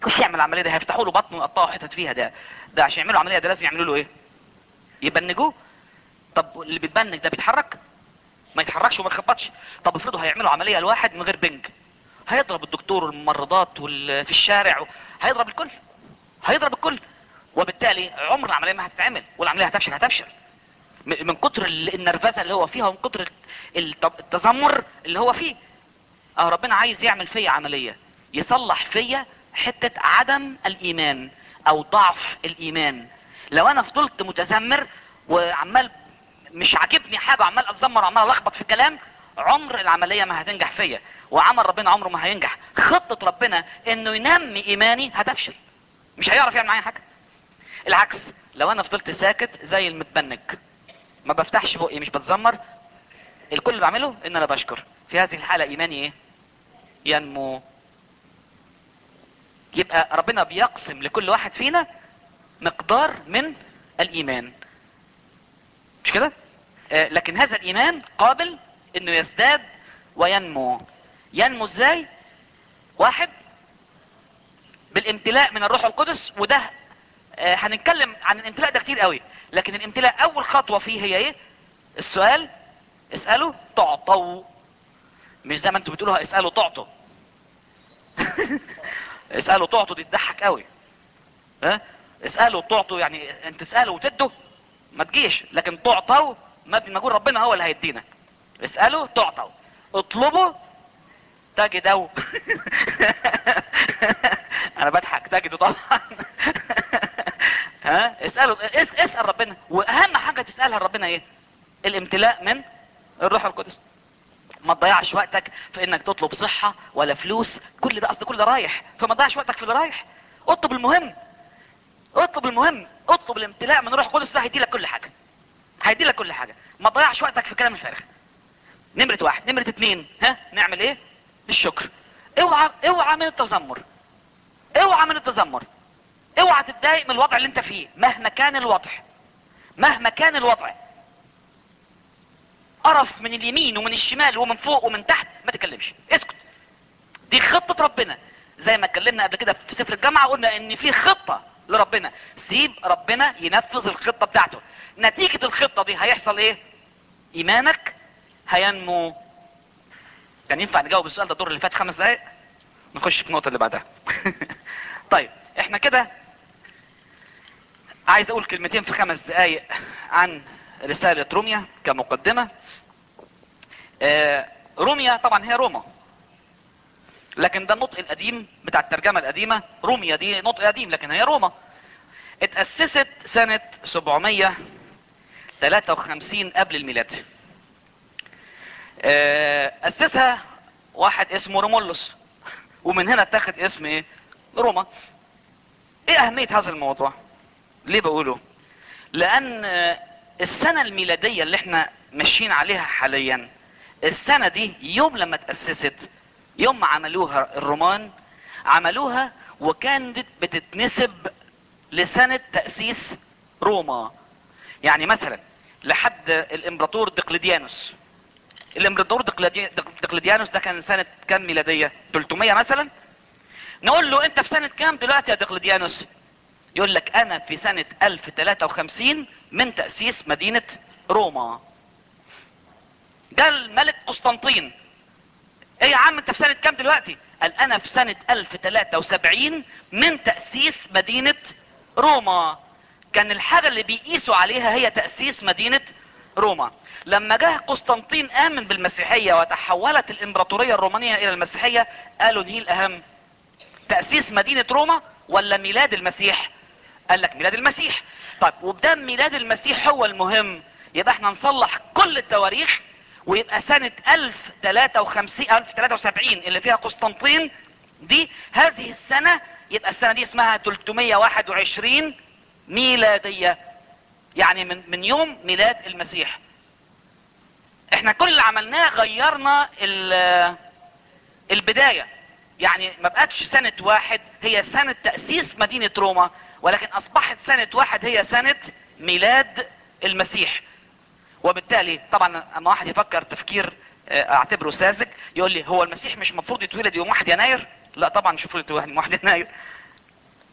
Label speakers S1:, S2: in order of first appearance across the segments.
S1: مش يعمل العمليه دي هيفتحوا له بطنه ويقطعوا حتت فيها ده ده عشان يعملوا عمليه ده لازم يعملوا له ايه يبنجوه طب اللي بيتبنج ده بيتحرك ما يتحركش وما يخبطش طب افرضوا هيعملوا عمليه لواحد من غير بنج هيضرب الدكتور والممرضات وال... في الشارع و... هيضرب الكل هيضرب الكل وبالتالي عمر العمليه ما هتتعمل والعمليه هتفشل هتفشل م- من كتر ال- النرفزه اللي هو فيها ومن كتر الت- التذمر اللي هو فيه اه ربنا عايز يعمل فيا عمليه يصلح فيا حته عدم الايمان او ضعف الايمان لو انا فضلت متذمر وعمال مش عاجبني حاجه وعمال اتذمر وعمال الخبط في الكلام عمر العمليه ما هتنجح فيا وعمل ربنا عمره ما هينجح خطه ربنا انه ينمي ايماني هتفشل مش هيعرف يعمل معايا حاجه العكس لو انا فضلت ساكت زي المتبنج ما بفتحش بقي مش بتذمر الكل اللي بعمله ان انا بشكر في هذه الحاله ايماني ايه ينمو يبقى ربنا بيقسم لكل واحد فينا مقدار من الايمان مش كده آه لكن هذا الايمان قابل انه يزداد وينمو ينمو ازاي واحد بالامتلاء من الروح القدس وده آه هنتكلم عن الامتلاء ده كتير قوي لكن الامتلاء اول خطوه فيه هي ايه السؤال اسالوا تعطوا مش زي ما انتوا بتقولوا اسالوا تعطوا اسالوا تعطوا دي تضحك قوي ها اسالوا تعطوا يعني انت تسالوا وتدوا ما تجيش لكن تعطوا ما ما يقول ربنا هو اللي هيدينا اسالوا تعطوا اطلبوا تجدوا انا بضحك تجدوا طبعا ها اسالوا اس اسال ربنا واهم حاجه تسالها لربنا ايه الامتلاء من الروح القدس ما تضيعش وقتك في انك تطلب صحة ولا فلوس كل ده اصل كل ده رايح فما تضيعش وقتك في اللي رايح اطلب المهم اطلب المهم اطلب الامتلاء من الروح القدس ده هيدي لك كل حاجة هيدي لك كل حاجة ما تضيعش وقتك في كلام الفارغ نمرة واحد نمرة اتنين ها نعمل ايه الشكر اوعى اوعى من التذمر اوعى من التذمر اوعى تتضايق من الوضع اللي انت فيه مهما كان الوضع مهما كان الوضع قرف من اليمين ومن الشمال ومن فوق ومن تحت ما تكلمش اسكت دي خطة ربنا زي ما اتكلمنا قبل كده في سفر الجامعة قلنا ان في خطة لربنا سيب ربنا ينفذ الخطة بتاعته نتيجة الخطة دي هيحصل ايه ايمانك هينمو كان ينفع نجاوب السؤال ده الدور اللي فات خمس دقايق نخش في النقطة اللي بعدها طيب احنا كده عايز اقول كلمتين في خمس دقايق عن رسالة روميا كمقدمة آه، روميا طبعا هي روما لكن ده النطق القديم بتاع الترجمة القديمة روميا دي نطق قديم لكن هي روما اتأسست سنة 753 قبل الميلاد آه، أسسها واحد اسمه رومولوس ومن هنا اتخذ اسم ايه روما ايه اهمية هذا الموضوع ليه بقوله لان آه، السنة الميلادية اللي احنا ماشيين عليها حاليا السنة دي يوم لما تأسست يوم ما عملوها الرومان عملوها وكانت بتتنسب لسنة تأسيس روما يعني مثلا لحد الامبراطور دقلديانوس الامبراطور دقلدي- دق- دقلديانوس ده كان سنة كام ميلادية 300 مثلا نقول له انت في سنة كام دلوقتي يا دقلديانوس يقول لك انا في سنة 1053 من تأسيس مدينة روما ده الملك قسطنطين ايه يا عم انت في سنة كام دلوقتي قال انا في سنة 1073 من تأسيس مدينة روما كان الحاجة اللي بيقيسوا عليها هي تأسيس مدينة روما لما جه قسطنطين امن بالمسيحية وتحولت الامبراطورية الرومانية الى المسيحية قالوا نهي الاهم تأسيس مدينة روما ولا ميلاد المسيح قال لك ميلاد المسيح طيب وبدام ميلاد المسيح هو المهم يبقى احنا نصلح كل التواريخ ويبقى سنة 1053 1073 اللي فيها قسطنطين دي هذه السنة يبقى السنة دي اسمها 321 ميلادية يعني من من يوم ميلاد المسيح احنا كل اللي عملناه غيرنا ال- البداية يعني ما بقتش سنة واحد هي سنة تأسيس مدينة روما ولكن اصبحت سنة واحد هي سنة ميلاد المسيح وبالتالي طبعا اما واحد يفكر تفكير آه، اعتبره ساذج يقول لي هو المسيح مش المفروض يتولد يوم 1 يناير لا طبعا مش المفروض يتولد يوم 1 يناير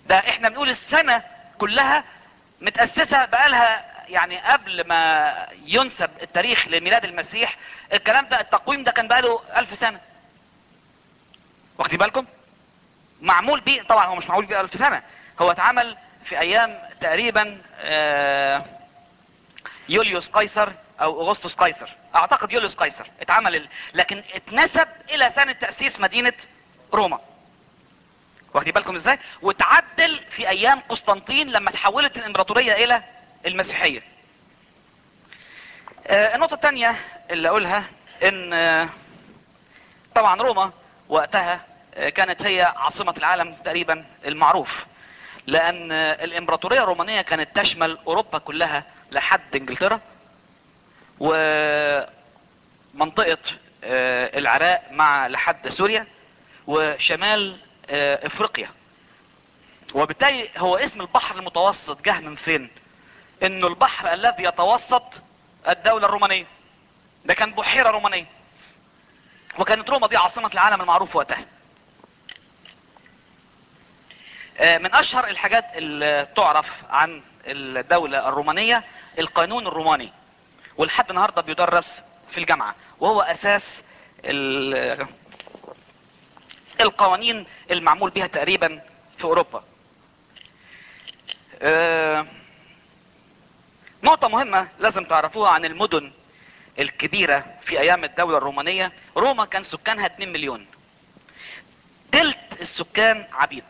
S1: ده احنا بنقول السنة كلها متأسسة بقالها يعني قبل ما ينسب التاريخ لميلاد المسيح الكلام ده التقويم ده كان بقاله ألف سنة واخدين بالكم معمول بيه طبعا هو مش معمول بيه ألف سنة هو اتعمل في ايام تقريبا آه، يوليوس قيصر او اغسطس قيصر اعتقد يوليوس قيصر اتعمل ال... لكن اتنسب الى سنة تأسيس مدينة روما واخدين بالكم ازاي وتعدل في ايام قسطنطين لما تحولت الامبراطورية الى المسيحية آه، النقطة التانية اللي اقولها ان آه، طبعا روما وقتها آه، كانت هي عاصمة العالم تقريبا المعروف لان آه، الامبراطورية الرومانية كانت تشمل اوروبا كلها لحد انجلترا ومنطقة آه، العراق مع لحد سوريا وشمال آه، افريقيا وبالتالي هو اسم البحر المتوسط جه من فين انه البحر الذي يتوسط الدولة الرومانية ده كان بحيرة رومانية وكانت روما دي عاصمة العالم المعروف وقتها آه، من اشهر الحاجات اللي تعرف عن الدولة الرومانية القانون الروماني ولحد النهاردة بيدرس في الجامعة وهو اساس ال- القوانين المعمول بها تقريبا في اوروبا آه، نقطة مهمة لازم تعرفوها عن المدن الكبيرة في ايام الدولة الرومانية روما كان سكانها 2 مليون تلت السكان عبيد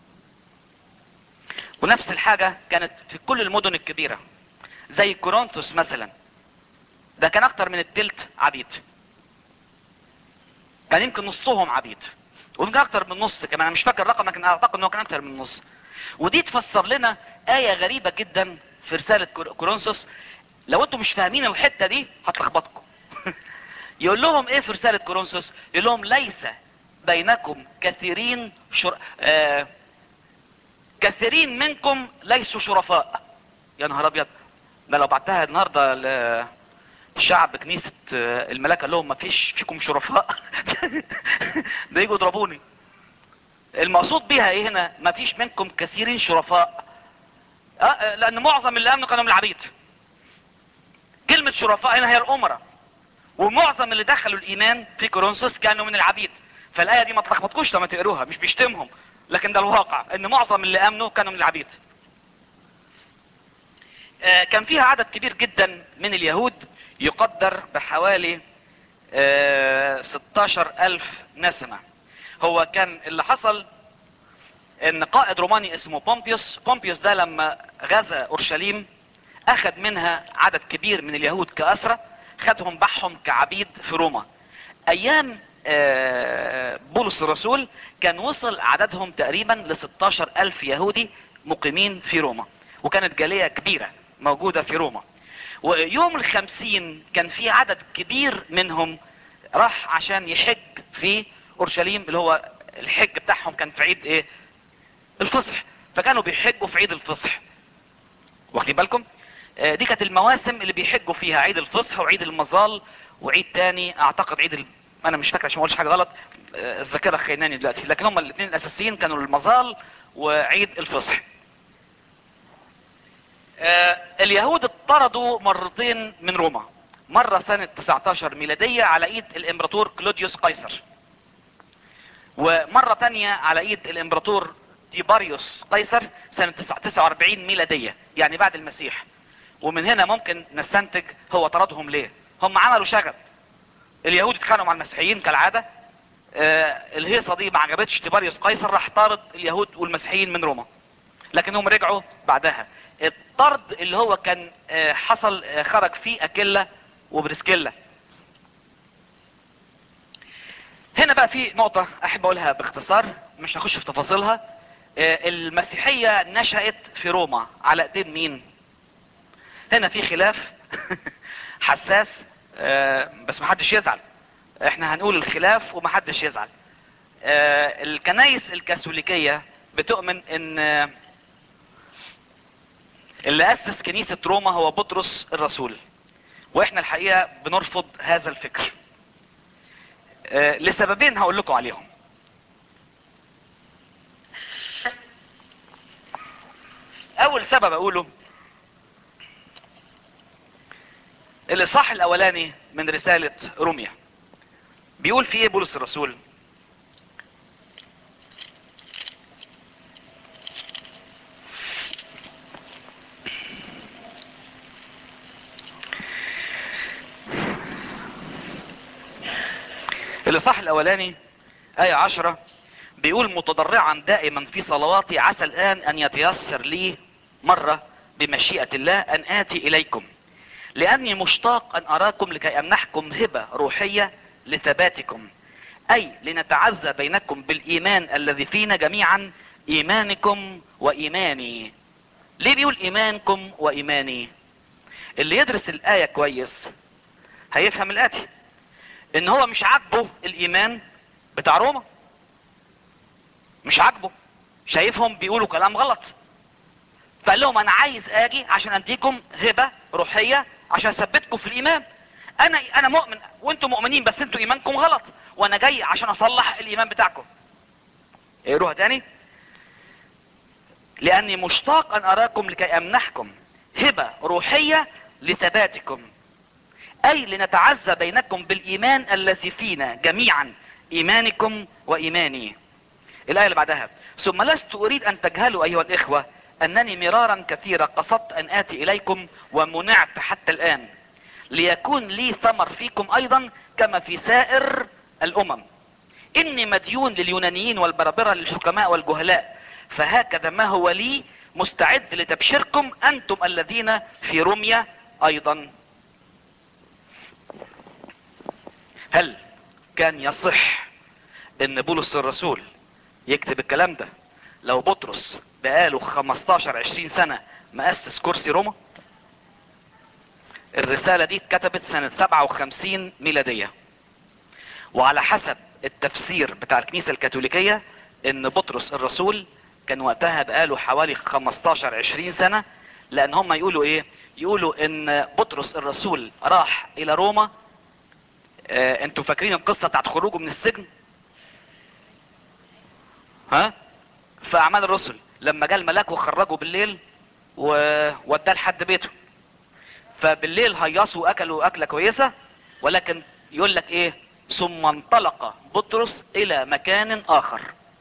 S1: ونفس الحاجة كانت في كل المدن الكبيرة زي كورنثوس مثلا ده كان اكتر من التلت عبيد كان يمكن نصهم عبيد ويمكن اكتر من نص كمان انا مش فاكر الرقم لكن اعتقد ان هو كان اكتر من نص ودي تفسر لنا آية غريبة جدا في رسالة كور- كورنثوس لو انتم مش فاهمين الحتة دي هتلخبطكم يقول لهم ايه في رسالة كورنثوس يقول لهم ليس بينكم كثيرين شر... آه... كثيرين منكم ليسوا شرفاء يا نهار ابيض ده لو بعتها النهارده لشعب كنيسة آه، الملاك قال لهم ما فيش فيكم شرفاء ده يجوا يضربوني المقصود بيها ايه هنا ما فيش منكم كثيرين شرفاء آه، آه، لان معظم اللي امنوا كانوا من العبيد كلمة شرفاء هنا هي الامراء ومعظم اللي دخلوا الايمان في كورنثوس كانوا من العبيد فالايه دي ما تلخبطكوش لما تقروها مش بيشتمهم لكن ده الواقع ان معظم اللي امنوا كانوا من العبيد آه، كان فيها عدد كبير جدا من اليهود يقدر بحوالي آه، 16 ألف نسمة هو كان اللي حصل ان قائد روماني اسمه بومبيوس بومبيوس ده لما غزا اورشليم اخذ منها عدد كبير من اليهود كأسرة خدهم باعهم كعبيد في روما ايام آه، بولس الرسول كان وصل عددهم تقريبا ل 16 الف يهودي مقيمين في روما وكانت جالية كبيرة موجودة في روما ويوم الخمسين كان في عدد كبير منهم راح عشان يحج في اورشليم اللي هو الحج بتاعهم كان في عيد ايه الفصح فكانوا بيحجوا في عيد الفصح واخدين بالكم آه، دي كانت المواسم اللي بيحجوا فيها عيد الفصح وعيد المظال وعيد تاني اعتقد عيد ال... انا مش فاكر عشان ما اقولش حاجه غلط آه، الذاكره خيناني دلوقتي لكن هم الاثنين الاساسيين كانوا المظال وعيد الفصح آه، اليهود اطردوا مرتين من روما مرة سنة 19 ميلادية على ايد الامبراطور كلوديوس قيصر ومرة تانية على ايد الامبراطور تيباريوس قيصر سنة 49 ميلادية يعني بعد المسيح ومن هنا ممكن نستنتج هو طردهم ليه هم عملوا شغب اليهود اتخانقوا مع المسيحيين كالعادة آه الهيصة دي ما عجبتش تيباريوس قيصر راح طارد اليهود والمسيحيين من روما لكنهم رجعوا بعدها الطرد اللي هو كان آه حصل آه خرج فيه اكيلا وبرسكيلا هنا بقى في نقطة احب اقولها باختصار مش هخش في تفاصيلها آه، المسيحية نشأت في روما على ايدين مين هنا في خلاف حساس آه، بس محدش يزعل احنا هنقول الخلاف ومحدش يزعل آه، الكنايس الكاثوليكية بتؤمن ان آه، اللي اسس كنيسة روما هو بطرس الرسول واحنا الحقيقة بنرفض هذا الفكر آه، لسببين هقول لكم عليهم اول سبب اقوله الاصحاح الاولاني من رسالة روميا بيقول في ايه بولس الرسول الاصحاح الاولاني آية عشرة بيقول متضرعا دائما في صلواتي عسى الآن أن يتيسر لي مرة بمشيئة الله أن آتي إليكم لأني مشتاق أن أراكم لكي أمنحكم هبة روحية لثباتكم أي لنتعزى بينكم بالإيمان الذي فينا جميعا إيمانكم وإيماني ليه بيقول إيمانكم وإيماني اللي يدرس الآية كويس هيفهم الآتي ان هو مش عاجبه الايمان بتاع روما مش عاجبه شايفهم بيقولوا كلام غلط فقال لهم انا عايز اجي عشان اديكم هبة روحية عشان اثبتكم في الايمان انا انا مؤمن وانتم مؤمنين بس انتوا ايمانكم غلط وانا جاي عشان اصلح الايمان بتاعكم اقروها تاني لاني مشتاق ان اراكم لكي امنحكم هبة روحية لثباتكم اي لنتعزى بينكم بالايمان الذي فينا جميعا ايمانكم وايماني الايه اللي بعدها ثم لست اريد ان تجهلوا ايها الاخوه انني مرارا كثيرا قصدت ان اتي اليكم ومنعت حتى الان ليكون لي ثمر فيكم ايضا كما في سائر الامم اني مديون لليونانيين والبربرة للحكماء والجهلاء فهكذا ما هو لي مستعد لتبشيركم انتم الذين في روميا ايضا هل كان يصح ان بولس الرسول يكتب الكلام ده لو بطرس بقاله 15 20 سنة مؤسس كرسي روما الرسالة دي اتكتبت سنة 57 ميلادية وعلى حسب التفسير بتاع الكنيسة الكاثوليكية ان بطرس الرسول كان وقتها بقاله حوالي 15 20 سنة لان هم يقولوا ايه يقولوا ان بطرس الرسول راح الى روما آه انتوا فاكرين القصة بتاعت خروجه من السجن ها في اعمال الرسل لما جاء الملاك وخرجه بالليل ووداه لحد بيته فبالليل هيصوا واكلوا اكلة كويسة ولكن يقول لك ايه ثم انطلق بطرس الى مكان اخر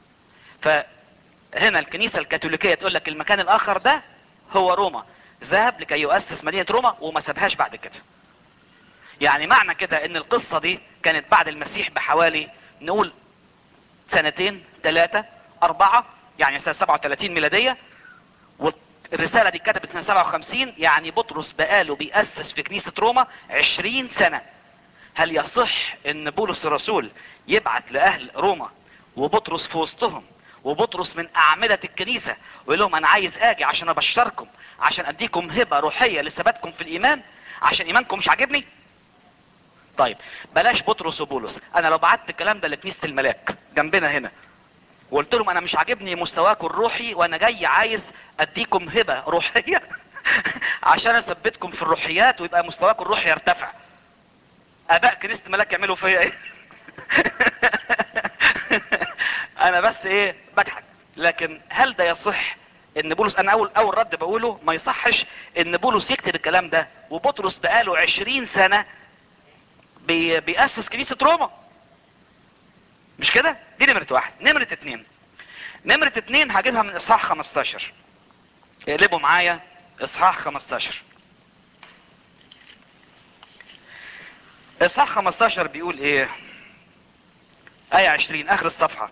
S1: فهنا الكنيسة الكاثوليكية تقول لك المكان الاخر ده هو روما ذهب لكي يؤسس مدينة روما وما سابهاش بعد كده يعني معنى كده ان القصة دي كانت بعد المسيح بحوالي نقول سنتين ثلاثة اربعة يعني سنة 37 ميلادية والرسالة دي كتبت سنة 57 يعني بطرس بقاله بيأسس في كنيسة روما 20 سنة هل يصح ان بولس الرسول يبعت لاهل روما وبطرس في وسطهم وبطرس من اعمدة الكنيسة ويقول لهم انا عايز اجي عشان ابشركم عشان اديكم هبة روحية لثباتكم في الايمان عشان ايمانكم مش عاجبني طيب بلاش بطرس وبولس انا لو بعت الكلام ده لكنيسة الملاك جنبنا هنا وقلت لهم انا مش عاجبني مستواكم الروحي وانا جاي عايز اديكم هبة روحية عشان اثبتكم في الروحيات ويبقى مستواكم الروحي يرتفع اباء كنيسة الملاك يعملوا فيا ايه انا بس ايه بضحك لكن هل ده يصح ان بولس انا اول اول رد بقوله ما يصحش ان بولس يكتب الكلام ده وبطرس بقاله عشرين سنة بي بيأسس كنيسة روما مش كده دي نمرة واحد نمرة اتنين نمرة اتنين هجيبها من اصحاح 15 اقلبوا معايا اصحاح 15 اصحاح 15 بيقول ايه آية 20 اخر الصفحة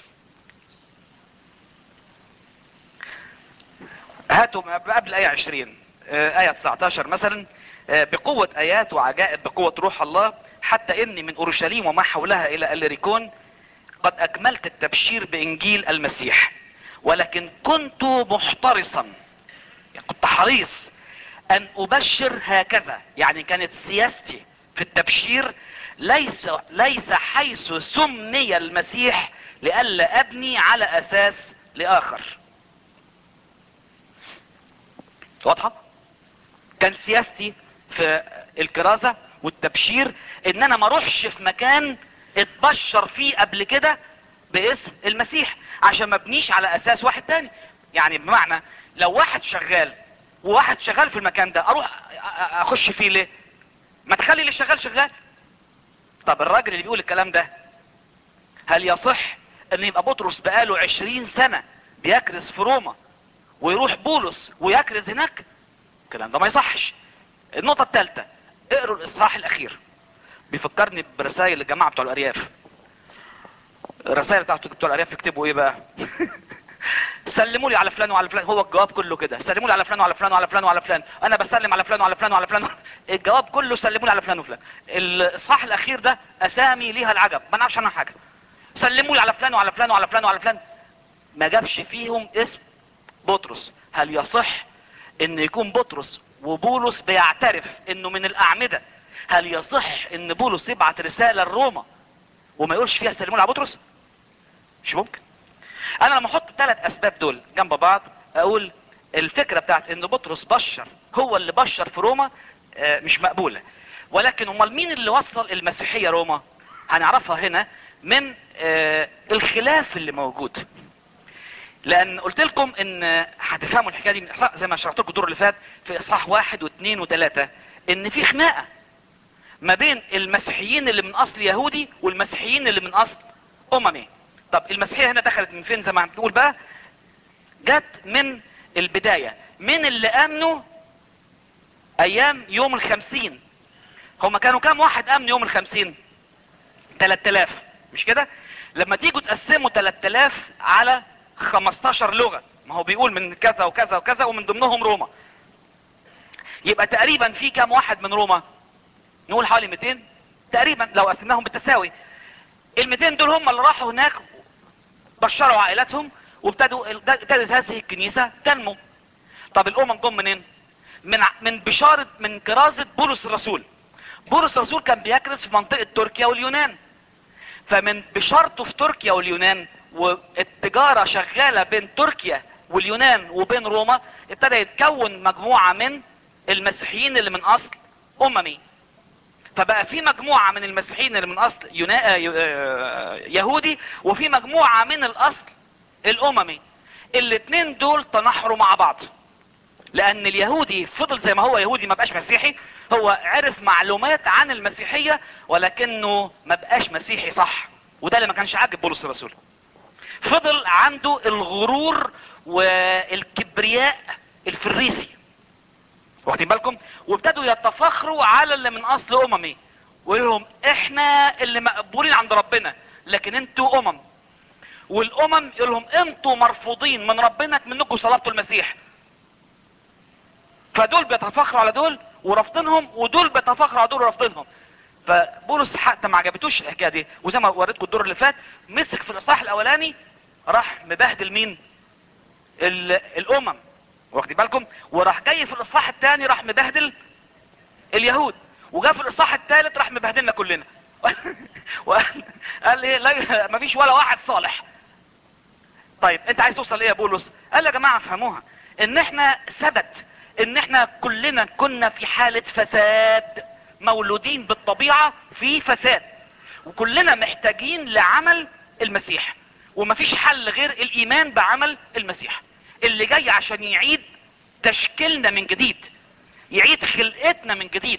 S1: هاتوا قبل آية 20 آية 19 مثلا بقوة آيات وعجائب بقوة روح الله حتى إني من أورشليم وما حولها إلى أليريكون قد أكملت التبشير بإنجيل المسيح ولكن كنت محترصا يعني كنت حريص أن أبشر هكذا يعني كانت سياستي في التبشير ليس ليس حيث سمي المسيح لئلا أبني على أساس لآخر واضحة كان سياستي في الكرازة والتبشير ان انا ما اروحش في مكان اتبشر فيه قبل كده باسم المسيح عشان ما ابنيش على اساس واحد تاني يعني بمعنى لو واحد شغال وواحد شغال في المكان ده اروح أ- أ- اخش فيه ليه ما تخلي اللي شغال شغال طب الراجل اللي بيقول الكلام ده هل يصح ان يبقى بطرس بقاله عشرين سنة بيكرز في روما ويروح بولس ويكرز هناك الكلام ده ما يصحش النقطة الثالثة اقروا الاصحاح الاخير بيفكرني برسائل الجماعة بتوع الارياف الرسائل بتاعته بتوع الارياف يكتبوا ايه بقى سلموا لي على فلان وعلى فلان هو الجواب كله كده سلموا لي على فلان وعلى فلان وعلى فلان وعلى فلان انا بسلم على فلان وعلى فلان وعلى فلان الجواب كله سلموا لي على فلان وفلان الاصحاح الاخير ده اسامي ليها العجب ما نعرفش عنها حاجه سلموا لي على فلان وعلى فلان وعلى فلان وعلى فلان ما جابش فيهم اسم بطرس هل يصح ان يكون بطرس وبولس بيعترف انه من الاعمده هل يصح ان بولس يبعت رساله لروما وما يقولش فيها سلموا لي على بطرس مش ممكن انا لما احط الثلاث اسباب دول جنب بعض اقول الفكره بتاعت ان بطرس بشر هو اللي بشر في روما آه، مش مقبوله ولكن امال مين اللي وصل المسيحيه روما هنعرفها هنا من آه، الخلاف اللي موجود لان قلت لكم ان هتفهموا الحكايه دي من إحصاء زي ما شرحت لكم الدور اللي فات في اصحاح واحد واثنين وثلاثه ان في خناقه ما بين المسيحيين اللي من اصل يهودي والمسيحيين اللي من اصل اممي طب المسيحيه هنا دخلت من فين زي ما بنقول بقى جت من البدايه من اللي امنوا ايام يوم الخمسين هما كانوا كام واحد امن يوم الخمسين 3000 مش كده لما تيجوا تقسموا 3000 على 15 لغة ما هو بيقول من كذا وكذا وكذا ومن ضمنهم روما يبقى تقريبا في كام واحد من روما نقول حوالي 200 تقريبا لو قسمناهم بالتساوي ال 200 دول هم اللي راحوا هناك بشروا عائلاتهم وابتدوا ابتدت هذه الكنيسة تنمو طب الامم جم منين من ع- من بشارة من كرازة بولس الرسول بولس الرسول كان بيكرز في منطقة تركيا واليونان فمن بشارته في تركيا واليونان والتجارة شغالة بين تركيا واليونان وبين روما ابتدى يتكون مجموعة من المسيحيين اللي من اصل اممي فبقى في مجموعة من المسيحيين اللي من اصل يونا... آه، آه، يهودي وفي مجموعة من الاصل الاممي الاتنين دول تنحروا مع بعض لان اليهودي فضل زي ما هو يهودي ما بقاش مسيحي هو عرف معلومات عن المسيحية ولكنه ما بقاش مسيحي صح وده اللي ما كانش عاجب بولس الرسول فضل عنده الغرور والكبرياء الفريسي واخدين بالكم وابتدوا يتفاخروا على اللي من اصل اممي ويقول لهم احنا اللي مقبولين عند ربنا لكن انتوا امم والامم يقول لهم انتوا مرفوضين من ربنا منكم صلبتوا المسيح فدول بيتفاخروا على دول ورافضينهم ودول بيتفاخروا على دول ورافضينهم فبولس حتى ما عجبتوش الحكايه دي وزي ما وريتكم الدور اللي فات مسك في الاصحاح الاولاني راح مبهدل مين ال- الامم واخدين بالكم وراح جاي في الاصحاح الثاني راح مبهدل اليهود وجاء في الاصحاح الثالث راح مبهدلنا كلنا وقال قال ايه لا ما فيش ولا واحد صالح طيب انت عايز توصل ايه يا بولس قال يا جماعه افهموها ان احنا ثبت ان احنا كلنا كنا في حالة فساد مولودين بالطبيعة في فساد وكلنا محتاجين لعمل المسيح ومفيش حل غير الايمان بعمل المسيح اللي جاي عشان يعيد تشكيلنا من جديد يعيد خلقتنا من جديد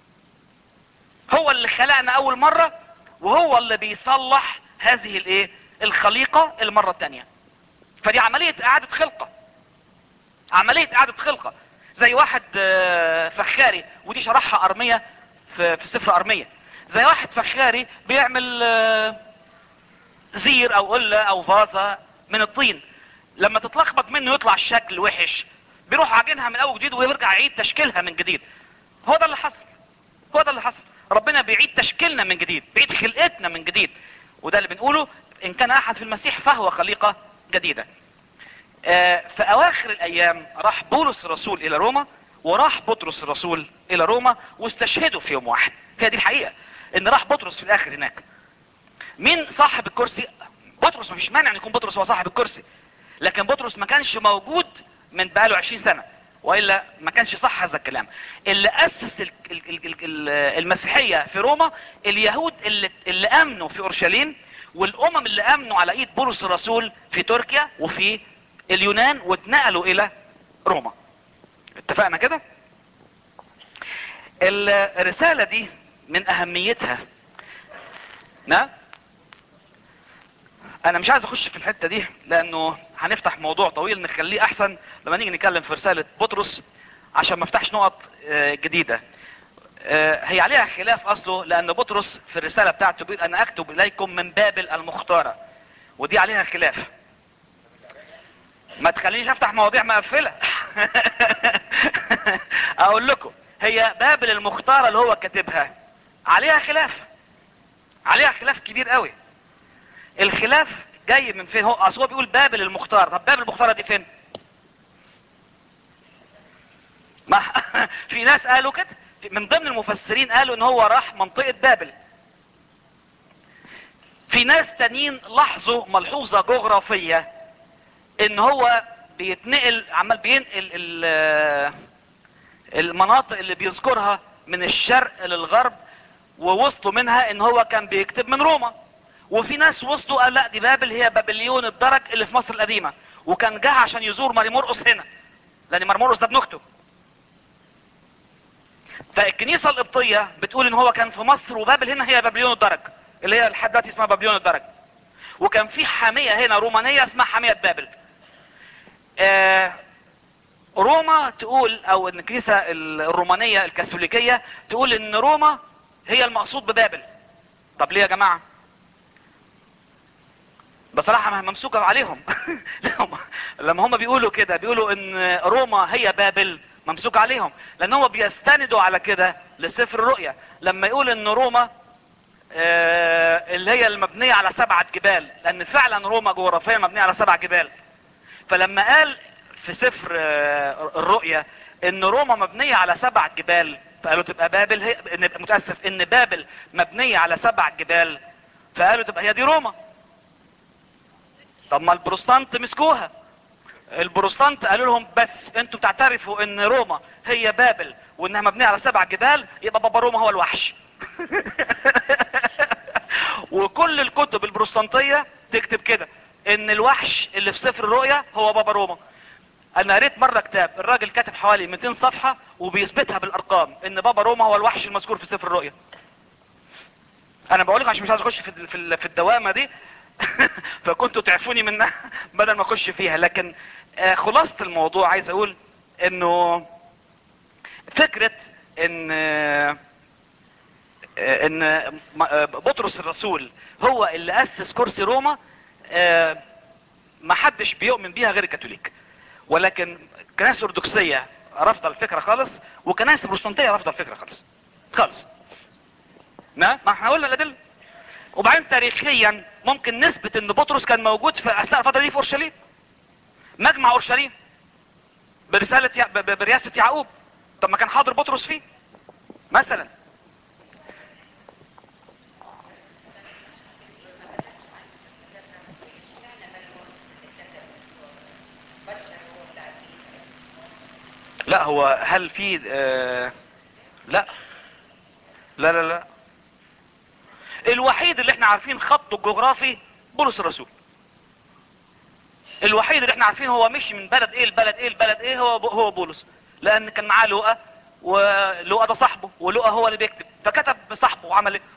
S1: هو اللي خلقنا اول مرة وهو اللي بيصلح هذه الايه الخليقة المرة التانية فدي عملية اعادة خلقة عملية اعادة خلقة زي واحد آه، فخاري ودي شرحها ارمية في, في سفر ارمية زي واحد فخاري بيعمل آه، زير او قلة او فازة من الطين لما تتلخبط منه يطلع الشكل وحش بيروح عاجنها من اول جديد ويرجع يعيد تشكيلها من جديد هو ده اللي حصل هو ده اللي حصل ربنا بيعيد تشكيلنا من جديد بيعيد خلقتنا من جديد وده اللي بنقوله ان كان احد في المسيح فهو خليقة جديدة آه، في اواخر الايام راح بولس الرسول الى روما وراح بطرس الرسول الى روما واستشهدوا في يوم واحد هي دي الحقيقة ان راح بطرس في الاخر هناك مين صاحب الكرسي بطرس مفيش مانع ان يكون بطرس هو صاحب الكرسي لكن بطرس ما كانش موجود من بقاله 20 سنة والا ما كانش صح هذا الكلام اللي اسس ال- ال- ال- ال- المسيحية في روما اليهود اللي, اللي امنوا في اورشليم والامم اللي امنوا على ايد بولس الرسول في تركيا وفي اليونان واتنقلوا الى روما اتفقنا كده الرسالة دي من اهميتها نعم انا مش عايز اخش في الحتة دي لانه هنفتح موضوع طويل نخليه احسن لما نيجي نتكلم في رسالة بطرس عشان ما افتحش نقط آه، جديدة آه، هي عليها خلاف اصله لان بطرس في الرسالة بتاعته بيقول انا اكتب اليكم من بابل المختارة ودي عليها خلاف ما تخلينيش افتح مواضيع مقفلة اقول لكم هي بابل المختارة اللي هو كاتبها عليها خلاف عليها خلاف كبير قوي الخلاف جاي من فين هو اصل هو بيقول بابل المختار طب بابل المختارة دي فين ما في ناس قالوا كده من ضمن المفسرين قالوا ان هو راح منطقة بابل في ناس تانيين لاحظوا ملحوظة جغرافية ان هو بيتنقل عمال بينقل ال- المناطق اللي بيذكرها من الشرق للغرب ووصلوا منها ان هو كان بيكتب من روما وفي ناس وصلوا قال لا دي بابل هي بابليون الدرج اللي في مصر القديمة وكان جه عشان يزور ماري مرقس هنا لان ماري مرقس ده ابن اخته فالكنيسة القبطية بتقول ان هو كان في مصر وبابل هنا هي بابليون الدرج اللي هي لحد دلوقتي اسمها بابليون الدرج وكان في حامية هنا رومانية اسمها حامية بابل آه روما تقول او ان الكنيسة الرومانية الكاثوليكية تقول ان روما هي المقصود ببابل طب ليه يا جماعة بصراحة ما ممسوكة عليهم لما هم بيقولوا كده بيقولوا ان روما هي بابل ممسوك عليهم لان هم بيستندوا على كده لسفر الرؤيا لما يقول ان روما آه، اللي هي المبنية على سبعة جبال لان فعلا روما جغرافيا مبنية على سبعة جبال فلما قال في سفر آه، الرؤيا ان روما مبنية على سبع جبال فقالوا تبقى بابل هي إن متأسف ان بابل مبنية على سبع جبال فقالوا تبقى هي دي روما طب ما البروستانت مسكوها البروستانت قالوا لهم بس انتوا بتعترفوا ان روما هي بابل وانها مبنية على سبع جبال يبقى بابا روما هو الوحش وكل الكتب البروستانتية تكتب كده ان الوحش اللي في سفر الرؤيا هو بابا روما انا قريت مرة كتاب الراجل كاتب حوالي 200 صفحة وبيثبتها بالارقام ان بابا روما هو الوحش المذكور في سفر الرؤيا انا بقول لكم عشان مش عايز اخش في في ال- في الدوامه دي فكنتوا تعرفوني منها بدل ما اخش فيها لكن آه، خلاصة الموضوع عايز اقول انه فكرة ان آه، ان م- آه، بطرس الرسول هو اللي اسس كرسي روما آه، ما حدش بيؤمن بيها غير الكاثوليك ولكن كنائس ارثوذكسيه رافضه الفكره خالص وكنائس بروتستانتيه رافضه الفكره خالص خالص ما ما احنا قلنا الادله وبعدين تاريخيا ممكن نثبت ان بطرس كان موجود في اثناء الفتره دي في اورشليم مجمع اورشليم برساله يع... ب- ب- برئاسه يعقوب طب ما كان حاضر بطرس فيه مثلا لا هو هل في آه لا لا لا لا الوحيد اللي احنا عارفين خطه الجغرافي بولس الرسول الوحيد اللي احنا عارفين هو مشي من بلد ايه لبلد ايه لبلد ايه هو هو بولس لان كان معاه لؤى ولؤى ده صاحبه ولؤى هو اللي بيكتب فكتب بصاحبه وعمل ايه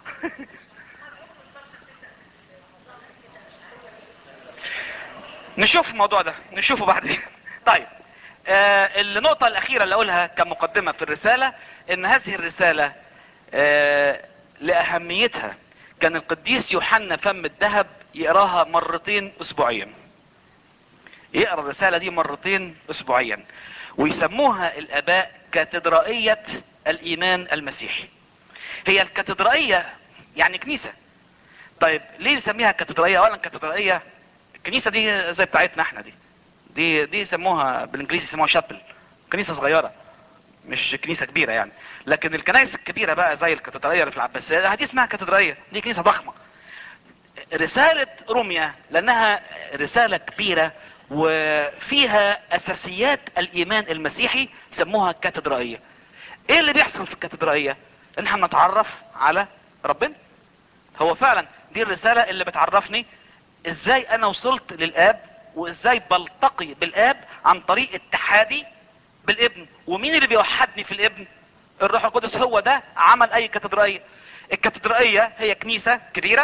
S1: نشوف الموضوع ده نشوفه بعدين طيب آه النقطة الأخيرة اللي أقولها كمقدمة في الرسالة إن هذه الرسالة آه لأهميتها كان القديس يوحنا فم الذهب يقراها مرتين أسبوعيا يقرا الرسالة دي مرتين أسبوعيا ويسموها الآباء كاتدرائية الإيمان المسيحي هي الكاتدرائية يعني كنيسة طيب ليه نسميها كاتدرائية اولا كاتدرائية الكنيسة دي زي بتاعتنا احنا دي دي دي يسموها بالانجليزي يسموها شابل كنيسة صغيرة مش كنيسة كبيرة يعني لكن الكنائس الكبيرة بقى زي الكاتدرائية اللي في العباسية دي اسمها كاتدرائية دي كنيسة ضخمة رسالة روميا لانها رسالة كبيرة وفيها اساسيات الايمان المسيحي سموها كاتدرائية ايه اللي بيحصل في الكاتدرائية ان احنا نتعرف على ربنا هو فعلا دي الرسالة اللي بتعرفني ازاي انا وصلت للاب وازاي بلتقي بالاب عن طريق اتحادي بالابن ومين اللي بيوحدني في الابن الروح القدس هو ده عمل اي كاتدرائية الكاتدرائية هي كنيسة كبيرة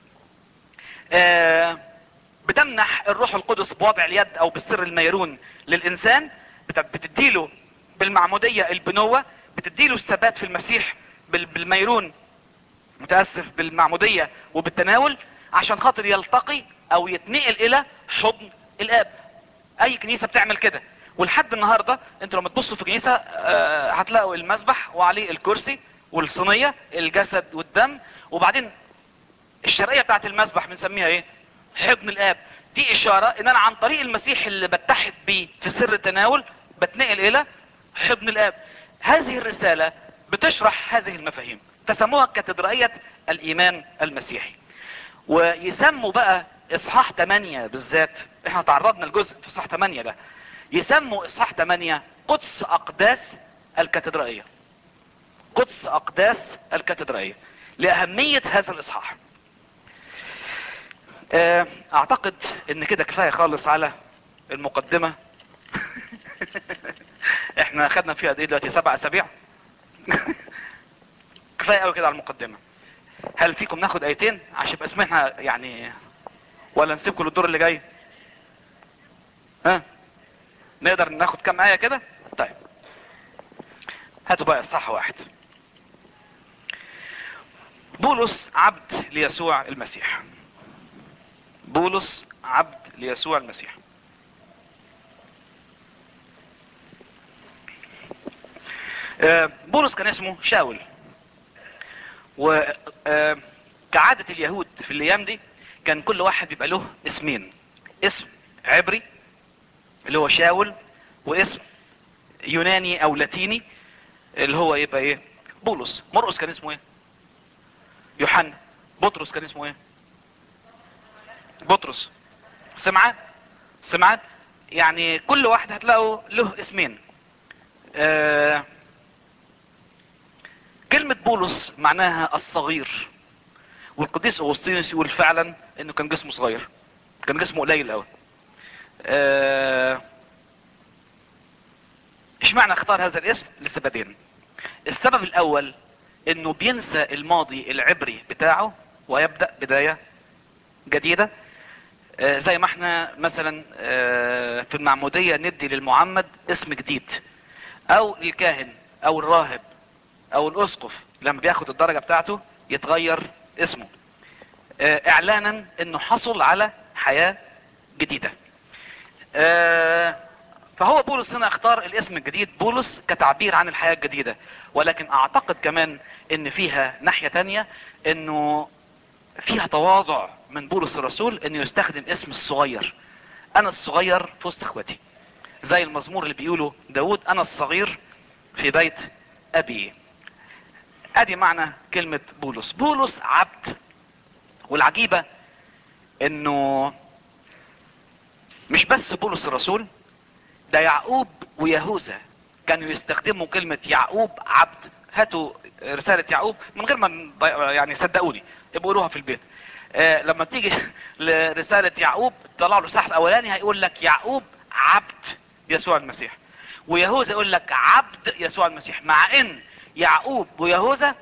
S1: آه، بتمنح الروح القدس بوضع اليد او بالسر الميرون للانسان بت- بتديله بالمعمودية البنوة بتديله الثبات في المسيح بال- بالميرون متاسف بالمعمودية وبالتناول عشان خاطر يلتقي او يتنقل الى حضن الاب اي كنيسة بتعمل كده ولحد النهاردة انتوا لما تبصوا في كنيسة آه، هتلاقوا المسبح وعليه الكرسي والصينية الجسد والدم وبعدين الشرقية بتاعت المسبح بنسميها ايه حضن الاب دي اشارة ان انا عن طريق المسيح اللي بتحد بيه في سر التناول بتنقل الى حضن الاب هذه الرسالة بتشرح هذه المفاهيم تسموها كاتدرائية الايمان المسيحي ويسموا بقى اصحاح 8 بالذات احنا تعرضنا لجزء في اصحاح 8 ده يسموا اصحاح 8 قدس اقداس الكاتدرائية قدس اقداس الكاتدرائية لاهمية هذا الاصحاح آه، اعتقد ان كده كفاية خالص على المقدمة احنا خدنا فيها قد ايه دلوقتي سبع اسابيع كفاية قوي كده على المقدمة هل فيكم ناخد ايتين عشان يبقى اسمها يعني ولا نسيبكم للدور اللي جاي ها نقدر ناخد كام آية كده طيب هاتوا بقى صح واحد بولس عبد ليسوع المسيح بولس عبد ليسوع المسيح آه، بولس كان اسمه شاول وكعادة اليهود في الايام دي كان كل واحد بيبقى له اسمين اسم عبري اللي هو شاول واسم يوناني او لاتيني اللي هو يبقى ايه بولس مرقس كان اسمه ايه يوحنا بطرس كان اسمه ايه بطرس سمعان سمعان يعني كل واحد هتلاقوا له اسمين آه كلمة بولس معناها الصغير والقديس اغسطينوس يقول فعلا انه كان جسمه صغير كان جسمه قليل قوي آه، اشمعنى اختار هذا الاسم لسببين السبب الاول انه بينسى الماضي العبري بتاعه ويبدأ بداية جديدة آه، زي ما احنا مثلا آه، في المعمودية ندي للمعمد اسم جديد او الكاهن او الراهب او الاسقف لما بياخد الدرجة بتاعته يتغير اسمه آه، اعلانا انه حصل على حياة جديدة آه، فهو بولس هنا اختار الاسم الجديد بولس كتعبير عن الحياة الجديدة ولكن اعتقد كمان ان فيها ناحية تانية انه فيها تواضع من بولس الرسول انه يستخدم اسم الصغير انا الصغير في وسط اخواتي زي المزمور اللي بيقوله داود انا الصغير في بيت ابي ادي معنى كلمة بولس بولس عبد والعجيبة انه مش بس بولس الرسول ده يعقوب ويهوذا كانوا يستخدموا كلمة يعقوب عبد هاتوا رسالة يعقوب من غير ما نضيع- يعني صدقوني ابقوا قولوها في البيت آه لما تيجي لرسالة يعقوب طلع له الصح الاولاني هيقول لك يعقوب عبد يسوع المسيح ويهوذا يقول لك عبد يسوع المسيح مع ان يعقوب ويهوذا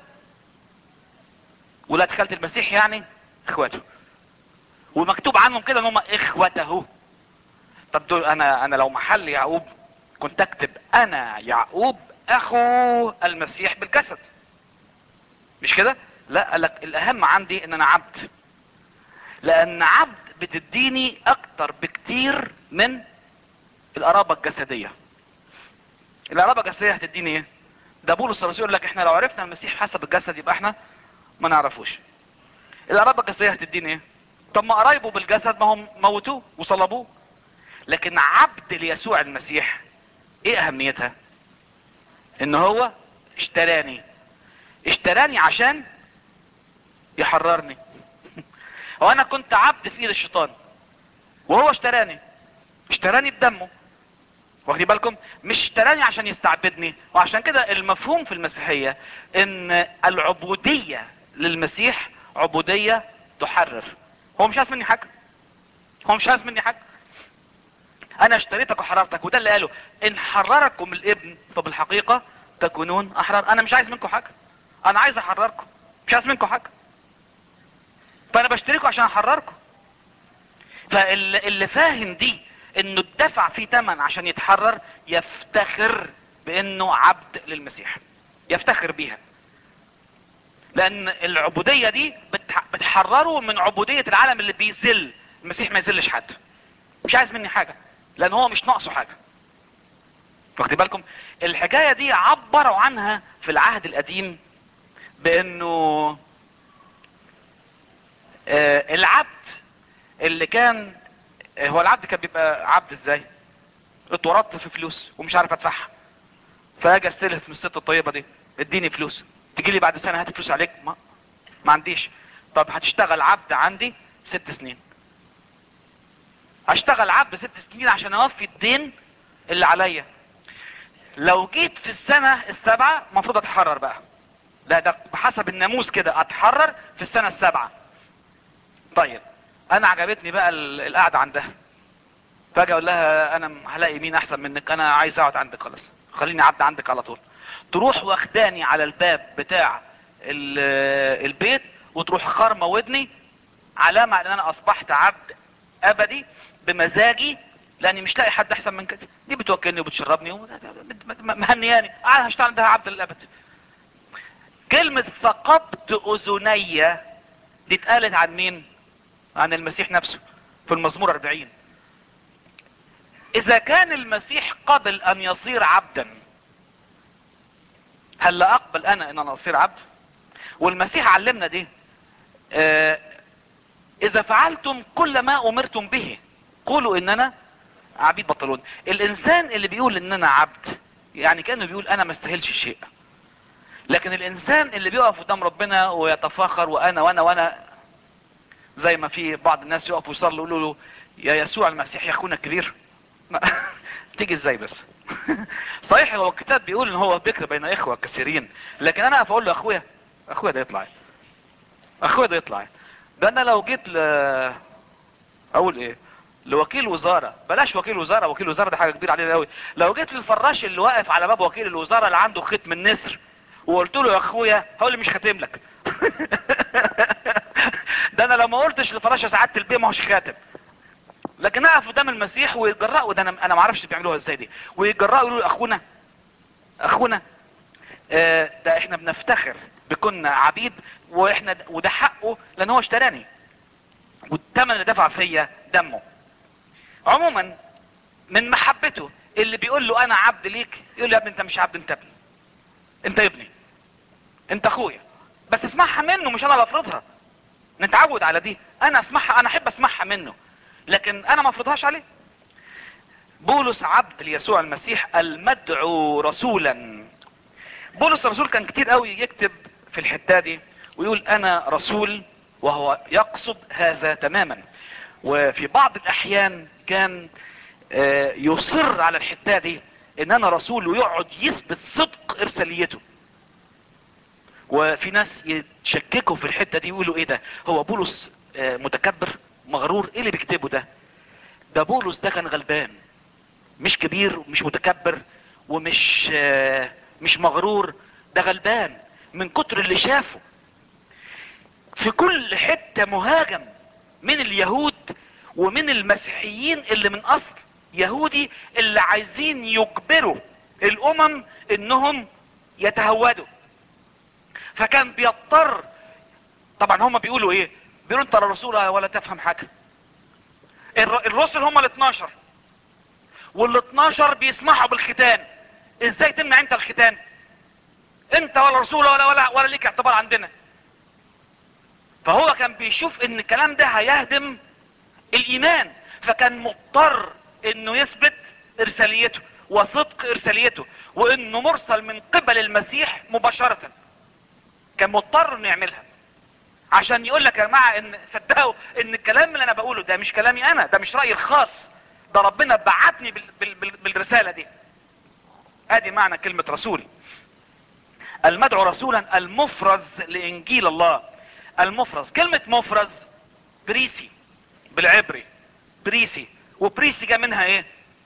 S1: ولاد خالة المسيح يعني اخواته ومكتوب عنهم كده ان هم اخوته طب دول انا انا لو محل يعقوب كنت اكتب انا يعقوب اخو المسيح بالجسد مش كده لا قال لك الاهم عندي ان انا عبد لان عبد بتديني اكتر بكتير من القرابة الجسدية القرابة الجسدية هتديني ايه ده بولس الرسول يقول لك احنا لو عرفنا المسيح حسب الجسد يبقى احنا ما نعرفوش القرابة الجسدية هتديني ايه طب ما قرايبه بالجسد ما هم موتوه وصلبوه لكن عبد ليسوع المسيح ايه اهميتها ان هو اشتراني اشتراني عشان يحررني هو انا كنت عبد في ايد الشيطان وهو اشتراني اشتراني بدمه واخدين بالكم مش اشتراني عشان يستعبدني وعشان كده المفهوم في المسيحية ان العبودية للمسيح عبودية تحرر هو مش عايز مني حاجة هو مش عايز مني حاجة انا اشتريتك وحررتك وده اللي قاله ان حرركم الابن فبالحقيقة تكونون احرار انا مش عايز منكم حاجة انا عايز احرركم مش عايز منكم حاجة فانا بشتريكم عشان احرركم فاللي فاهم دي انه اتدفع فيه تمن عشان يتحرر يفتخر بانه عبد للمسيح يفتخر بيها لان العبودية دي بتح- بتحرره من عبودية العالم اللي بيذل المسيح ما يذلش حد مش عايز مني حاجة لان هو مش ناقصه حاجة واخدين بالكم الحكاية دي عبروا عنها في العهد القديم بانه آه العبد اللي كان آه هو العبد كان بيبقى عبد ازاي اتورطت في فلوس ومش عارف ادفعها فاجي استلف من الست الطيبة دي اديني فلوس تيجي لي بعد سنة هات فلوس عليك ما, ما عنديش طب هتشتغل عبد عندي ست سنين اشتغل عبد ست سنين عشان اوفي الدين اللي عليا لو جيت في السنة السابعة المفروض اتحرر بقى لا ده بحسب الناموس كده اتحرر في السنة السابعة طيب انا عجبتني بقى ال- القعدة عندها فاجي اقول لها انا هلاقي مين احسن منك انا عايز اقعد عندك خلاص خليني عبد عندك على طول تروح واخداني على الباب بتاع ال- البيت وتروح خارمه ودني علامة على ان انا اصبحت عبد ابدي بمزاجي لاني مش لاقي حد احسن من كده دي بتوكلني وبتشربني و- مهنياني انا هشتغل عندها عبد للابد كلمة ثقبت اذني دي اتقالت عن مين عن المسيح نفسه في المزمور 40 اذا كان المسيح قبل ان يصير عبدا هل لا اقبل انا ان انا اصير عبد والمسيح علمنا دي آه اذا فعلتم كل ما امرتم به قولوا اننا عبيد بطلون الانسان اللي بيقول اننا عبد يعني كانه بيقول انا ما استاهلش شيء لكن الانسان اللي بيقف قدام ربنا ويتفاخر وانا وانا وانا زي ما في بعض الناس يقفوا يصلوا يقولوا له يا يسوع المسيح يا اخونا الكبير ما- تيجي ازاي بس صحيح هو الكتاب بيقول ان هو بكر بين اخوه كثيرين لكن انا اقف اقول له اخويا اخويا ده يطلع إيه؟ اخويا ده يطلع إيه؟ ده انا لو جيت ل اقول ايه لوكيل وزارة بلاش وكيل وزارة وكيل وزارة ده حاجة كبيرة علينا قوي لو جيت للفراش اللي واقف على باب وكيل الوزارة اللي عنده ختم النسر وقلت له يا اخويا هقول لي مش خاتم لك ده انا لو ما قلتش لفراش يا سعاده البيه ما هوش خاتم لكن اقف قدام المسيح ويتجرأوا ده انا انا ما اعرفش بيعملوها ازاي دي ويتجرأوا يقولوا اخونا اخونا آه، ده احنا بنفتخر بكنا عبيد واحنا وده حقه لان هو اشتراني والثمن اللي دفع فيا دمه عموما من محبته اللي بيقول له انا عبد ليك يقول له يا ابني انت مش عبد انت ابني انت ابني انت اخويا بس اسمعها منه مش انا اللي افرضها نتعود على دي انا اسمعها انا احب اسمعها منه لكن انا ما افرضهاش عليه بولس عبد ليسوع المسيح المدعو رسولا بولس الرسول كان كتير قوي يكتب في الحته دي ويقول انا رسول وهو يقصد هذا تماما وفي بعض الاحيان كان آه، يصر على الحته دي ان انا رسول ويقعد يثبت صدق ارساليته وفي ناس يتشككوا في الحته دي يقولوا ايه ده هو بولس آه، متكبر مغرور ايه اللي بيكتبه ده ده بولس ده كان غلبان مش كبير ومش متكبر ومش آه، مش مغرور ده غلبان من كتر اللي شافه في كل حتة مهاجم من اليهود ومن المسيحيين اللي من اصل يهودي اللي عايزين يجبروا الامم انهم يتهودوا فكان بيضطر طبعا هم بيقولوا ايه بيقولوا انت لا رسول ولا تفهم حاجة الر- الرسل هم ال 12 وال 12 بيسمحوا بالختان ازاي تمنع انت الختان انت ولا رسول ولا ولا ولا ليك اعتبار عندنا فهو كان بيشوف ان الكلام ده هيهدم الايمان فكان مضطر انه يثبت ارساليته وصدق ارساليته وانه مرسل من قبل المسيح مباشرة كان مضطر انه يعملها عشان يقول لك يا جماعه ان صدقوا ان الكلام اللي انا بقوله ده مش كلامي انا ده مش رايي الخاص ده ربنا بعتني بال بال بال بالرساله دي ادي معنى كلمه رسول المدعو رسولا المفرز لانجيل الله المفرز كلمه مفرز بريسي بالعبري بريسي وبريسي جاء منها ايه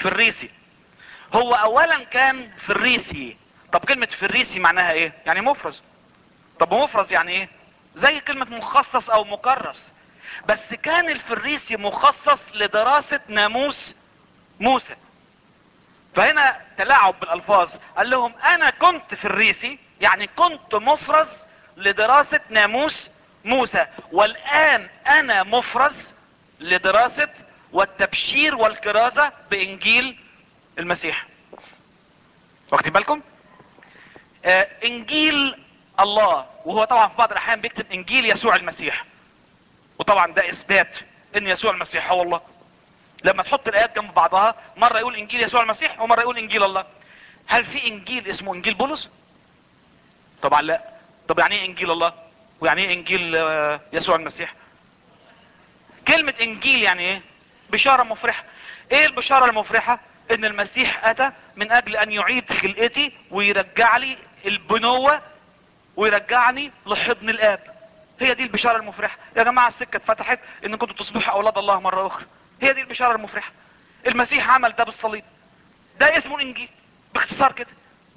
S1: فريسي هو اولا كان فريسي طب كلمة فريسي معناها ايه يعني مفرز طب مفرز يعني ايه زي كلمة مخصص او مكرس بس كان الفريسي مخصص لدراسة ناموس موسى فهنا تلاعب بالالفاظ قال لهم انا كنت فريسي يعني كنت مفرز لدراسة ناموس موسى والان انا مفرز لدراسة والتبشير والكرازة بانجيل المسيح واخدين بالكم آه انجيل الله وهو طبعا في بعض الاحيان بيكتب انجيل يسوع المسيح وطبعا ده اثبات ان يسوع المسيح هو الله لما تحط الايات جنب بعضها مرة يقول انجيل يسوع المسيح ومرة يقول انجيل الله هل في انجيل اسمه انجيل بولس طبعا لا طب يعني ايه انجيل الله ويعني ايه انجيل آه، يسوع المسيح كلمة انجيل يعني ايه بشارة مفرحة ايه البشارة المفرحة ان المسيح اتى من اجل ان يعيد خلقتي ويرجع لي البنوة ويرجعني لحضن الاب هي دي البشارة المفرحة يا جماعة السكة اتفتحت ان كنتوا تصبحوا اولاد الله مرة اخرى هي دي البشارة المفرحة المسيح عمل ده بالصليب ده اسمه الانجيل باختصار كده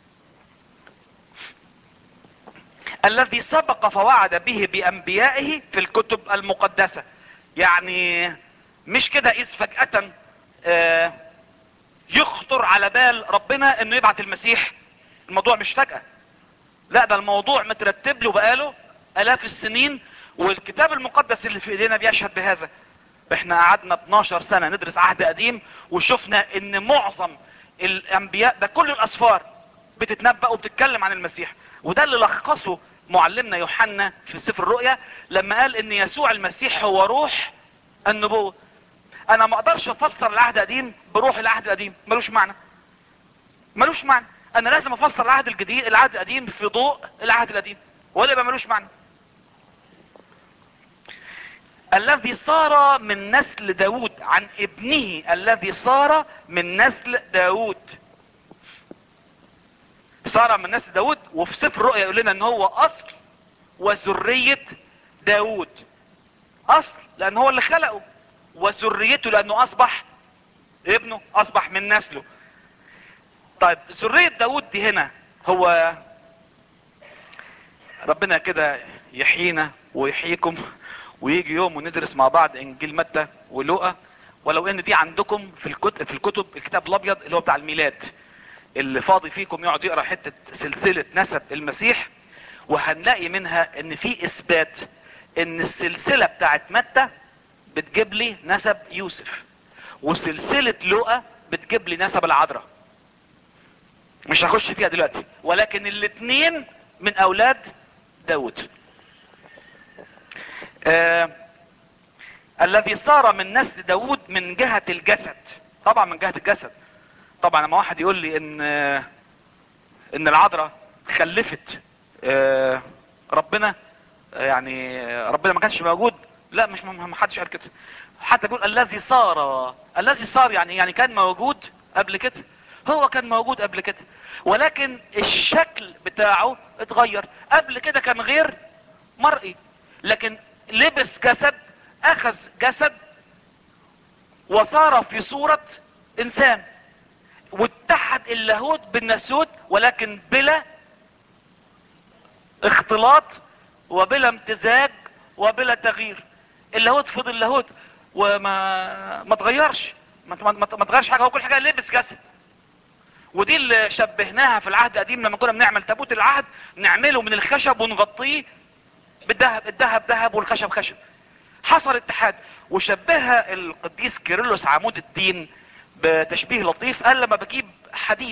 S1: الذي سبق فوعد به بانبيائه في الكتب المقدسة يعني مش كده اذ فجأة آه، يخطر على بال ربنا انه يبعت المسيح الموضوع مش فجأة لا ده الموضوع مترتب له بقاله الاف السنين والكتاب المقدس اللي في ايدينا بيشهد بهذا احنا قعدنا 12 سنة ندرس عهد قديم وشفنا ان معظم الانبياء ده كل الاسفار بتتنبأ وبتتكلم عن المسيح وده اللي لخصه معلمنا يوحنا في سفر الرؤيا لما قال ان يسوع المسيح هو روح النبوة انا ما اقدرش افسر العهد القديم بروح العهد القديم ملوش معنى ملوش معنى انا لازم افسر العهد الجديد العهد القديم في ضوء العهد القديم ولا يبقى ملوش معنى الذي صار من نسل داود عن ابنه الذي صار من نسل داود صار من نسل داود وفي سفر الرؤيا يقول لنا ان هو اصل وذرية داود اصل لان هو اللي خلقه وذريته لانه اصبح ابنه اصبح من نسله طيب ذرية داود دي هنا هو ربنا كده يحيينا ويحييكم ويجي يوم وندرس مع بعض انجيل متى ولوقا ولو ان دي عندكم في الكتب في الكتب الكتاب الابيض اللي هو بتاع الميلاد اللي فاضي فيكم يقعد يقرا حته سلسله نسب المسيح وهنلاقي منها ان في اثبات ان السلسله بتاعت متى بتجيب لي نسب يوسف وسلسله لوقا بتجيب لي نسب العذراء مش هخش فيها دلوقتي ولكن الاثنين من اولاد داود آه الذي صار من نسل داود من جهة الجسد طبعا من جهة الجسد طبعا لما واحد يقول لي ان آه ان العذراء خلفت آه ربنا آه يعني ربنا ما كانش موجود لا مش ما حدش قال كده حتى بيقول الذي صار الذي صار يعني يعني كان موجود قبل كده هو كان موجود قبل كده ولكن الشكل بتاعه اتغير قبل كده كان غير مرئي لكن لبس جسد اخذ جسد وصار في صورة انسان واتحد اللاهوت بالناسوت ولكن بلا اختلاط وبلا امتزاج وبلا تغيير اللاهوت فضل لاهوت وما ما تغيرش ما ما ما تغيرش حاجه هو كل حاجه لبس جسد ودي اللي شبهناها في العهد القديم لما كنا بنعمل تابوت العهد نعمله من الخشب ونغطيه بالذهب الذهب ذهب والخشب خشب حصل اتحاد وشبهها القديس كيرلس عمود الدين بتشبيه لطيف قال لما بجيب حديد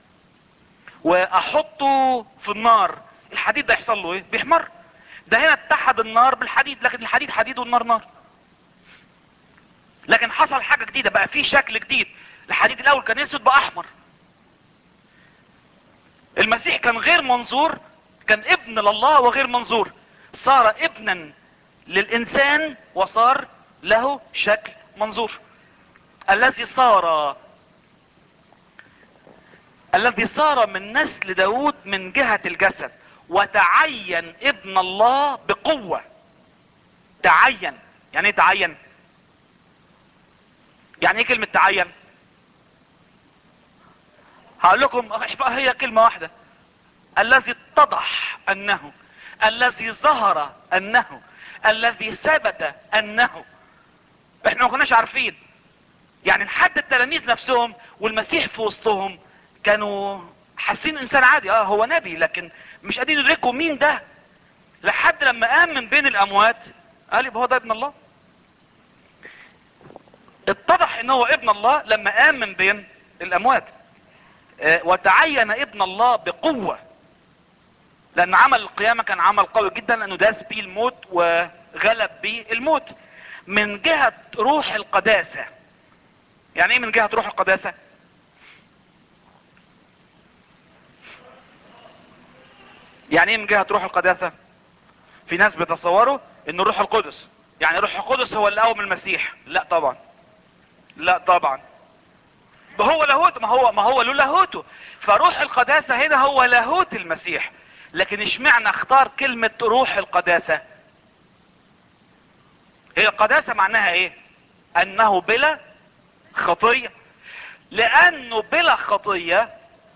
S1: واحطه في النار الحديد ده يحصل له ايه بيحمر ده هنا اتحد النار بالحديد لكن الحديد حديد والنار نار لكن حصل حاجة جديدة بقى في شكل جديد الحديد الاول كان اسود بقى احمر المسيح كان غير منظور كان ابن لله وغير منظور صار ابنا للانسان وصار له شكل منظور الذي صار الذي صار من نسل داود من جهة الجسد وتعين ابن الله بقوة تعين يعني ايه تعين يعني ايه كلمة تعين هقول لكم هي كلمة واحدة الذي اتضح انه الذي ظهر انه الذي ثبت انه احنا ما كناش عارفين يعني لحد التلاميذ نفسهم والمسيح في وسطهم كانوا حاسين انسان عادي اه هو نبي لكن مش قادرين يدركوا مين ده لحد لما قام من بين الاموات قال يبقى هو ده ابن الله اتضح ان هو ابن الله لما قام من بين الاموات اه وتعين ابن الله بقوة لان عمل القيامة كان عمل قوي جدا لانه داس بيه الموت وغلب بيه الموت من جهة روح القداسة يعني ايه من جهة روح القداسة يعني ايه من جهة روح القداسة في ناس بيتصوروا ان الروح القدس يعني روح القدس هو اللي قوم المسيح لا طبعا لا طبعا هو لاهوت ما هو ما هو له لاهوته فروح القداسة هنا هو لاهوت المسيح لكن اشمعنى اختار كلمة روح القداسة هي القداسة معناها ايه انه بلا خطية لانه بلا خطية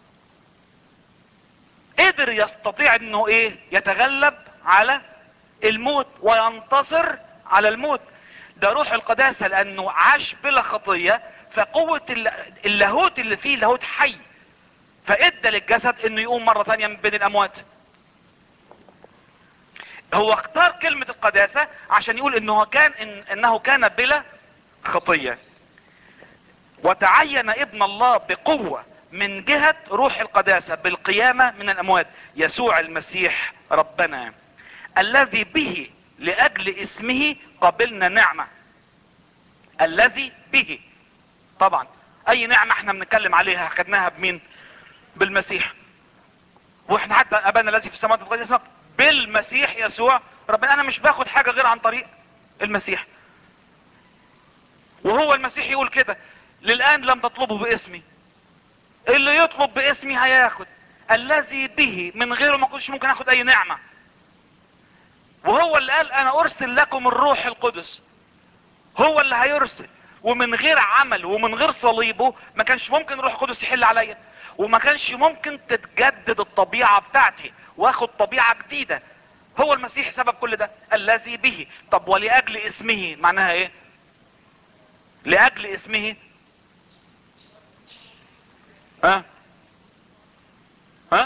S1: قدر يستطيع انه ايه يتغلب على الموت وينتصر على الموت ده روح القداسة لانه عاش بلا خطية فقوة اللاهوت اللي فيه لاهوت حي فادى للجسد انه يقوم مرة ثانية من بين الاموات هو اختار كلمة القداسة عشان يقول انه كان إن انه كان بلا خطية وتعين ابن الله بقوة من جهة روح القداسة بالقيامة من الاموات يسوع المسيح ربنا الذي به لاجل اسمه قبلنا نعمة الذي به طبعا اي نعمة احنا بنتكلم عليها خدناها بمين بالمسيح واحنا حتى ابانا الذي في السماوات وفي اسمك بالمسيح يسوع ربنا انا مش باخد حاجة غير عن طريق المسيح وهو المسيح يقول كده للان لم تطلبوا باسمي اللي يطلب باسمي هياخد الذي به من غيره ما كنتش ممكن اخد اي نعمة وهو اللي قال انا ارسل لكم الروح القدس هو اللي هيرسل ومن غير عمل ومن غير صليبه ما كانش ممكن الروح القدس يحل عليا وما كانش ممكن تتجدد الطبيعة بتاعتي واخد طبيعة جديدة هو المسيح سبب كل ده الذي به طب ولاجل اسمه معناها ايه لاجل اسمه ها ها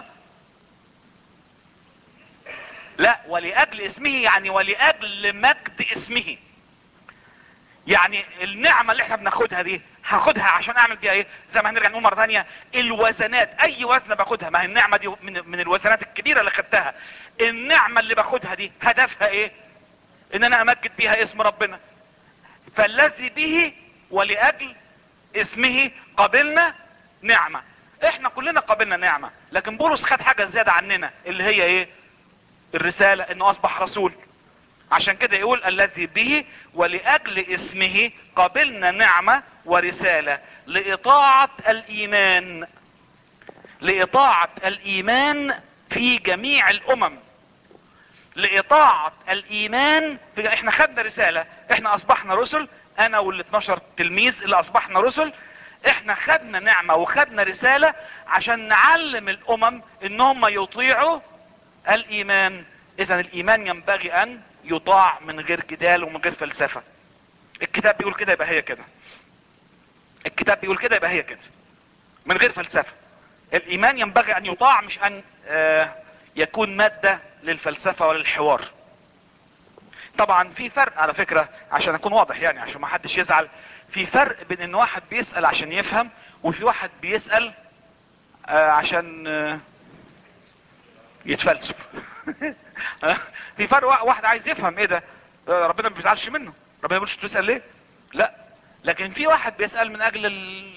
S1: لا ولاجل اسمه يعني ولاجل مجد اسمه يعني النعمة اللي احنا بناخدها دي هاخدها عشان اعمل بيها ايه زي ما هنرجع نقول مرة ثانية الوزنات اي وزنة باخدها ما هي النعمة دي من, من الوزنات الكبيرة اللي خدتها النعمة اللي باخدها دي هدفها ايه ان انا امجد بيها اسم ربنا فالذي به ولاجل اسمه قبلنا نعمة احنا كلنا قبلنا نعمة لكن بولس خد حاجة زيادة عننا اللي هي ايه الرسالة انه اصبح رسول عشان كده يقول الذي به ولاجل اسمه قبلنا نعمة ورسالة لاطاعة الايمان لاطاعة الايمان في جميع الامم لاطاعة الايمان في احنا خدنا رسالة احنا اصبحنا رسل انا وال 12 تلميذ اللي اصبحنا رسل احنا خدنا نعمة وخدنا رسالة عشان نعلم الامم انهم يطيعوا الايمان اذا الايمان ينبغي ان يطاع من غير جدال ومن غير فلسفة الكتاب بيقول كده يبقى هي كده الكتاب بيقول كده يبقى هي كده من غير فلسفة الايمان ينبغي ان يطاع مش ان آه يكون مادة للفلسفة ولا للحوار طبعا في فرق على فكرة عشان اكون واضح يعني عشان ما حدش يزعل في فرق بين ان واحد بيسأل عشان يفهم وفي واحد بيسأل آه عشان آه يتفلسف في فرق واحد عايز يفهم ايه ده ربنا ما بيزعلش منه ربنا ما بيقولش تسال ليه لا لكن في واحد بيسال من اجل ال...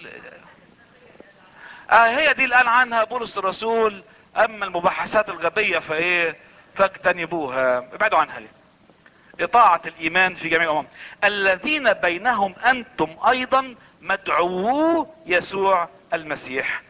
S1: آه هي دي اللي قال عنها بولس الرسول اما المباحثات الغبيه فايه فاجتنبوها ابعدوا عنها ليه اطاعة الايمان في جميع الامم الذين بينهم انتم ايضا مدعوو يسوع المسيح